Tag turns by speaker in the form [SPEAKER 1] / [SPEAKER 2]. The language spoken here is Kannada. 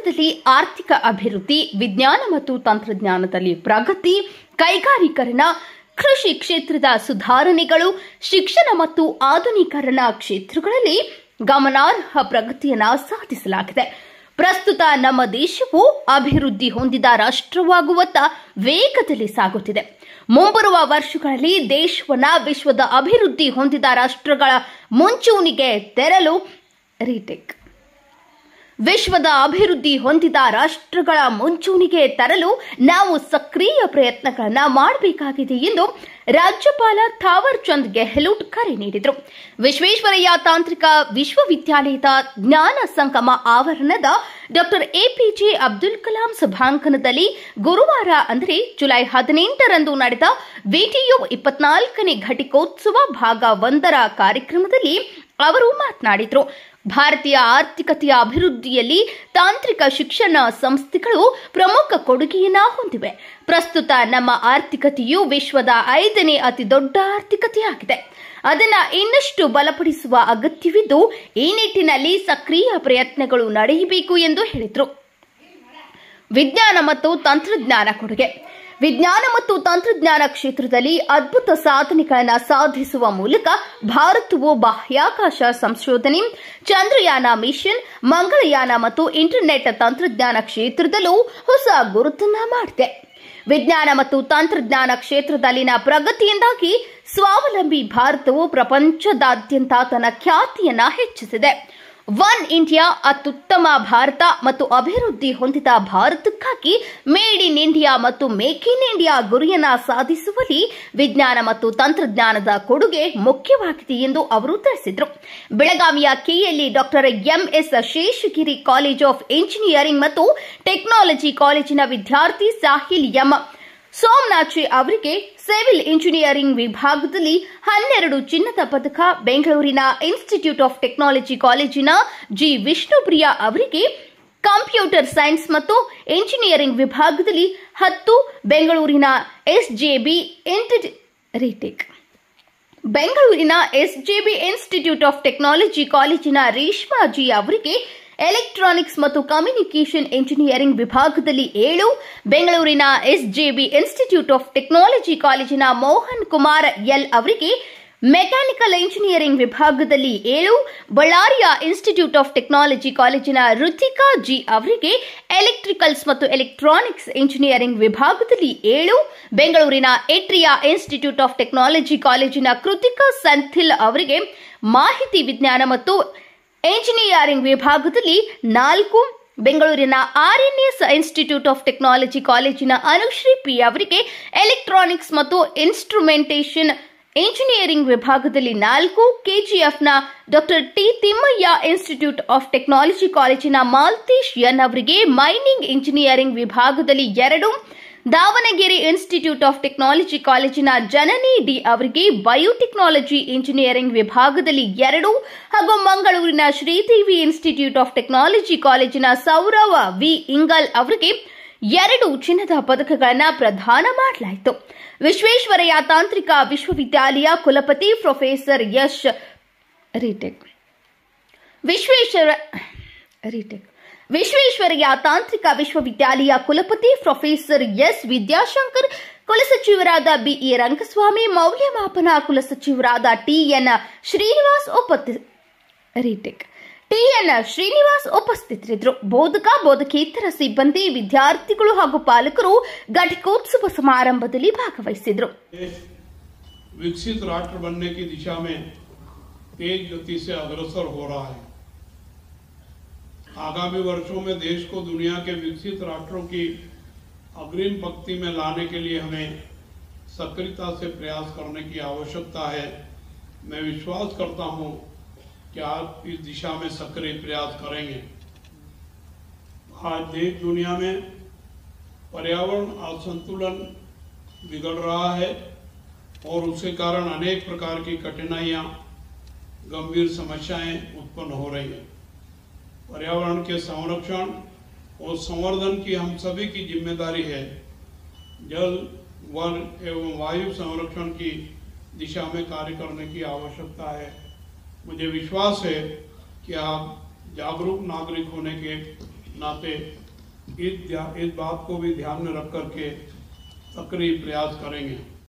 [SPEAKER 1] ಭಾರತದಲ್ಲಿ ಆರ್ಥಿಕ ಅಭಿವೃದ್ಧಿ ವಿಜ್ಞಾನ ಮತ್ತು ತಂತ್ರಜ್ಞಾನದಲ್ಲಿ ಪ್ರಗತಿ ಕೈಗಾರೀಕರಣ ಕೃಷಿ ಕ್ಷೇತ್ರದ ಸುಧಾರಣೆಗಳು ಶಿಕ್ಷಣ ಮತ್ತು ಆಧುನೀಕರಣ ಕ್ಷೇತ್ರಗಳಲ್ಲಿ ಗಮನಾರ್ಹ ಪ್ರಗತಿಯನ್ನ ಸಾಧಿಸಲಾಗಿದೆ ಪ್ರಸ್ತುತ ನಮ್ಮ ದೇಶವು ಅಭಿವೃದ್ಧಿ ಹೊಂದಿದ ರಾಷ್ಟ್ರವಾಗುವತ್ತ ವೇಗದಲ್ಲಿ ಸಾಗುತ್ತಿದೆ ಮುಂಬರುವ ವರ್ಷಗಳಲ್ಲಿ ದೇಶವನ್ನ ವಿಶ್ವದ ಅಭಿವೃದ್ಧಿ ಹೊಂದಿದ ರಾಷ್ಟ್ರಗಳ ಮುಂಚೂಣಿಗೆ ತೆರಲು ರೀಟೆಕ್ ವಿಶ್ವದ ಅಭಿವೃದ್ಧಿ ಹೊಂದಿದ ರಾಷ್ಟ್ರಗಳ ಮುಂಚೂಣಿಗೆ ತರಲು ನಾವು ಸಕ್ರಿಯ ಪ್ರಯತ್ನಗಳನ್ನು ಮಾಡಬೇಕಾಗಿದೆ ಎಂದು ರಾಜ್ಯಪಾಲ ಥಾವರ್ ಚಂದ್ ಗೆಹ್ಲೋಟ್ ಕರೆ ನೀಡಿದರು ವಿಶ್ವೇಶ್ವರಯ್ಯ ತಾಂತ್ರಿಕ ವಿಶ್ವವಿದ್ಯಾಲಯದ ಜ್ಞಾನ ಸಂಗಮ ಆವರಣದ ಡಾಕ್ಟರ್ ಎಪಿಜೆ ಅಬ್ದುಲ್ ಕಲಾಂ ಸಭಾಂಗಣದಲ್ಲಿ ಗುರುವಾರ ಅಂದರೆ ಜುಲೈ ಹದಿನೆಂಟರಂದು ನಡೆದ ವಿಟಿಯು ಇಪ್ಪತ್ನಾಲ್ಕನೇ ಘಟಿಕೋತ್ಸವ ಭಾಗ ಒಂದರ ಕಾರ್ಯಕ್ರಮದಲ್ಲಿ ಅವರು ಮಾತನಾಡಿದರು ಭಾರತೀಯ ಆರ್ಥಿಕತೆಯ ಅಭಿವೃದ್ಧಿಯಲ್ಲಿ ತಾಂತ್ರಿಕ ಶಿಕ್ಷಣ ಸಂಸ್ಥೆಗಳು ಪ್ರಮುಖ ಕೊಡುಗೆಯನ್ನ ಹೊಂದಿವೆ ಪ್ರಸ್ತುತ ನಮ್ಮ ಆರ್ಥಿಕತೆಯು ವಿಶ್ವದ ಐದನೇ ಅತಿ ದೊಡ್ಡ ಆರ್ಥಿಕತೆಯಾಗಿದೆ ಅದನ್ನ ಇನ್ನಷ್ಟು ಬಲಪಡಿಸುವ ಅಗತ್ಯವಿದ್ದು ಈ ನಿಟ್ಟಿನಲ್ಲಿ ಸಕ್ರಿಯ ಪ್ರಯತ್ನಗಳು ನಡೆಯಬೇಕು ಎಂದು ಹೇಳಿದರು ವಿಜ್ಞಾನ ಮತ್ತು ತಂತ್ರಜ್ಞಾನ ಕೊಡುಗೆ ವಿಜ್ಞಾನ ಮತ್ತು ತಂತ್ರಜ್ಞಾನ ಕ್ಷೇತ್ರದಲ್ಲಿ ಅದ್ಭುತ ಸಾಧನೆಗಳನ್ನು ಸಾಧಿಸುವ ಮೂಲಕ ಭಾರತವು ಬಾಹ್ಯಾಕಾಶ ಸಂಶೋಧನೆ ಚಂದ್ರಯಾನ ಮಿಷನ್ ಮಂಗಳಯಾನ ಮತ್ತು ಇಂಟರ್ನೆಟ್ ತಂತ್ರಜ್ಞಾನ ಕ್ಷೇತ್ರದಲ್ಲೂ ಹೊಸ ಗುರುತನ್ನ ಮಾಡಿದೆ ವಿಜ್ಞಾನ ಮತ್ತು ತಂತ್ರಜ್ಞಾನ ಕ್ಷೇತ್ರದಲ್ಲಿನ ಪ್ರಗತಿಯಿಂದಾಗಿ ಸ್ವಾವಲಂಬಿ ಭಾರತವು ಪ್ರಪಂಚದಾದ್ಯಂತ ತನ್ನ ಖ್ಯಾತಿಯನ್ನ ಹೆಚ್ಚಿಸಿದೆ ಒನ್ ಇಂಡಿಯಾ ಅತ್ಯುತ್ತಮ ಭಾರತ ಮತ್ತು ಅಭಿವೃದ್ಧಿ ಹೊಂದಿದ ಭಾರತಕ್ಕಾಗಿ ಮೇಡ್ ಇನ್ ಇಂಡಿಯಾ ಮತ್ತು ಮೇಕ್ ಇನ್ ಇಂಡಿಯಾ ಗುರಿಯನ್ನ ಸಾಧಿಸುವಲ್ಲಿ ವಿಜ್ಞಾನ ಮತ್ತು ತಂತ್ರಜ್ಞಾನದ ಕೊಡುಗೆ ಮುಖ್ಯವಾಗಿದೆ ಎಂದು ಅವರು ತಿಳಿಸಿದರು ಬೆಳಗಾವಿಯ KLE doctor MS Sheshagiri college of engineering ಮತ್ತು ಟೆಕ್ನಾಲಜಿ ಕಾಲೇಜಿನ ವಿದ್ಯಾರ್ಥಿ ಸಾಹಿಲ್ ಎಂ ಸೋಮನಾಥ್ ಅವರಿಗೆ ಸಿವಿಲ್ ಇಂಜಿನಿಯರಿಂಗ್ ವಿಭಾಗದಲ್ಲಿ ಹನ್ನೆರಡು ಚಿನ್ನದ ಪದಕ ಬೆಂಗಳೂರಿನ ಇನ್ಸ್ಟಿಟ್ಯೂಟ್ ಆಫ್ ಟೆಕ್ನಾಲಜಿ ಕಾಲೇಜಿನ ಜಿ ವಿಷ್ಣುಪ್ರಿಯಾ ಅವರಿಗೆ ಕಂಪ್ಯೂಟರ್ ಸೈನ್ಸ್ ಮತ್ತು ಇಂಜಿನಿಯರಿಂಗ್ ವಿಭಾಗದಲ್ಲಿ ಹತ್ತು ಬೆಂಗಳೂರಿನ ಎಸ್ಜೆಬಿ ರೀಟೆಕ್ ಬೆಂಗಳೂರಿನ ಎಸ್ಜೆಬಿ ಇನ್ಸ್ಟಿಟ್ಯೂಟ್ ಆಫ್ ಟೆಕ್ನಾಲಜಿ ಕಾಲೇಜಿನ ರೇಷ್ಮಾ ಜಿ ಅವರಿಗೆ ಎಲೆಕ್ಟ್ರಾನಿಕ್ಸ್ ಮತ್ತು ಕಮ್ಯುನಿಕೇಷನ್ ಇಂಜಿನಿಯರಿಂಗ್ ವಿಭಾಗದಲ್ಲಿ ಏಳು ಬೆಂಗಳೂರಿನ ಎಸ್ಜೆಬಿ ಇನ್ಸ್ಟಿಟ್ಯೂಟ್ ಆಫ್ ಟೆಕ್ನಾಲಜಿ ಕಾಲೇಜಿನ ಮೋಹನ್ ಕುಮಾರ್ ಎಲ್ ಅವರಿಗೆ ಮೆಕ್ಯಾನಿಕಲ್ ಇಂಜಿನಿಯರಿಂಗ್ ವಿಭಾಗದಲ್ಲಿ ಏಳು ಬಳ್ಳಾರಿಯ ಇನ್ಸ್ಟಿಟ್ಯೂಟ್ ಆಫ್ ಟೆಕ್ನಾಲಜಿ ಕಾಲೇಜಿನ ರುತಿಕಾ ಜಿ ಅವರಿಗೆ ಎಲೆಕ್ಟ್ರಿಕಲ್ಸ್ ಮತ್ತು ಎಲೆಕ್ಟ್ರಾನಿಕ್ಸ್ ಇಂಜಿನಿಯರಿಂಗ್ ವಿಭಾಗದಲ್ಲಿ ಏಳು ಬೆಂಗಳೂರಿನ ಎಟ್ರಿಯಾ ಇನ್ಸ್ಟಿಟ್ಯೂಟ್ ಆಫ್ ಟೆಕ್ನಾಲಜಿ ಕಾಲೇಜಿನ ಕೃತಿಕಾ ಸಂಥಿಲ್ ಅವರಿಗೆ ಮಾಹಿತಿ ವಿಜ್ಞಾನ ಮತ್ತು ಎಂಜಿನಿಯರಿಂಗ್ ವಿಭಾಗದಲ್ಲಿ ನಾಲ್ಕು ಬೆಂಗಳೂರಿನ ಆರ್ಎನ್ಎಸ್ ಇನ್ಸ್ಟಿಟ್ಯೂಟ್ ಆಫ್ ಟೆಕ್ನಾಲಜಿ ಕಾಲೇಜಿನ ಅನುಶ್ರೀ ಪಿ ಅವರಿಗೆ ಎಲೆಕ್ಟ್ರಾನಿಕ್ಸ್ ಮತ್ತು ಇನ್ಸ್ಟ್ರುಮೆಂಟೇಷನ್ ಇಂಜಿನಿಯರಿಂಗ್ ವಿಭಾಗದಲ್ಲಿ ನಾಲ್ಕು ಕೆಜಿಎಫ್ನ doctor T Thimmaiah institute of technology ಕಾಲೇಜಿನ ಮಾಲ್ತೇಶ್ ಎನ್ ಅವರಿಗೆ ಮೈನಿಂಗ್ ಇಂಜಿನಿಯರಿಂಗ್ ವಿಭಾಗದಲ್ಲಿ ಎರಡು ದಾವಣಗೆರೆ ಇನ್ಸ್ಟಿಟ್ಯೂಟ್ ಆಫ್ ಟೆಕ್ನಾಲಜಿ ಕಾಲೇಜಿನ ಜನನಿ ಡಿ ಅವರಿಗೆ ಬಯೋಟೆಕ್ನಾಲಜಿ ಇಂಜಿನಿಯರಿಂಗ್ ವಿಭಾಗದಲ್ಲಿ ಎರಡು ಹಾಗೂ ಮಂಗಳೂರಿನ ಶ್ರೀದೇವಿ ಇನ್ಸ್ಟಿಟ್ಯೂಟ್ ಆಫ್ ಟೆಕ್ನಾಲಜಿ ಕಾಲೇಜಿನ ಸೌರವ ವಿ ಇಂಗಲ್ ಅವರಿಗೆ ಎರಡು ಚಿನ್ನದ ಪದಕಗಳನ್ನು ಪ್ರದಾನ ಮಾಡಲಾಯಿತು ವಿಶ್ವೇಶ್ವರಯ್ಯ ತಾಂತ್ರಿಕ ವಿಶ್ವವಿದ್ಯಾಲಯ ಕುಲಪತಿ ಪ್ರೊಫೆಸರ್ ಯಶ್ ರೀಟೆಕ್ ವಿಶ್ವೇಶ್ವರ ರೀಟೆಕ್ ವಿಶ್ವೇಶ್ವರಯ್ಯ ತಾಂತ್ರಿಕ ವಿಶ್ವವಿದ್ಯಾಲಯ ಕುಲಪತಿ ಪ್ರೊಫೆಸರ್ ಎಸ್ ವಿದ್ಯಾಶಂಕರ್ ಕುಲಸಚಿವರಾದ ಬಿಇ ರಂಗಸ್ವಾಮಿ ಮೌಲ್ಯಮಾಪನ ಕುಲಸಚಿವರಾದ ಟಿಎನ್ ಶ್ರೀನಿವಾಸ್ ಉಪಸ್ಥಿತ ರೀಟೆಕ್ ಟಿಎನ್ ಶ್ರೀನಿವಾಸ್ ಉಪಸ್ಥಿತರಿದ್ದರು ಬೋಧಕ ಬೋಧಕೇತರ ಸಿಬ್ಬಂದಿ ವಿದ್ಯಾರ್ಥಿಗಳು ಹಾಗೂ ಪಾಲಕರು ಘಟಿಕೋತ್ಸವ ಸಮಾರಂಭದಲ್ಲಿ ಭಾಗವಹಿಸಿದರು
[SPEAKER 2] देश विकसित राष्ट्र बनने की दिशा में तेज गति से अग्रसर हो रहा है आगामी वर्षों में देश को दुनिया के विकसित राष्ट्रों की अग्रिम पंक्ति में लाने के लिए हमें सक्रियता से प्रयास करने की आवश्यकता है मैं विश्वास करता हूं कि आप इस दिशा में सक्रिय प्रयास करेंगे आज देश दुनिया में पर्यावरण असंतुलन बिगड़ रहा है और उसके कारण अनेक प्रकार की कठिनाइयां गंभीर समस्याएं उत्पन्न हो रही हैं पर्यावरण के संरक्षण और संवर्धन की हम सभी की जिम्मेदारी है जल वन एवं वायु संरक्षण की दिशा में कार्य करने की आवश्यकता है मुझे विश्वास है कि आप जागरूक नागरिक होने के नाते इस ध्या- इस बात को भी ध्यान में रख करके सक्रिय प्रयास करेंगे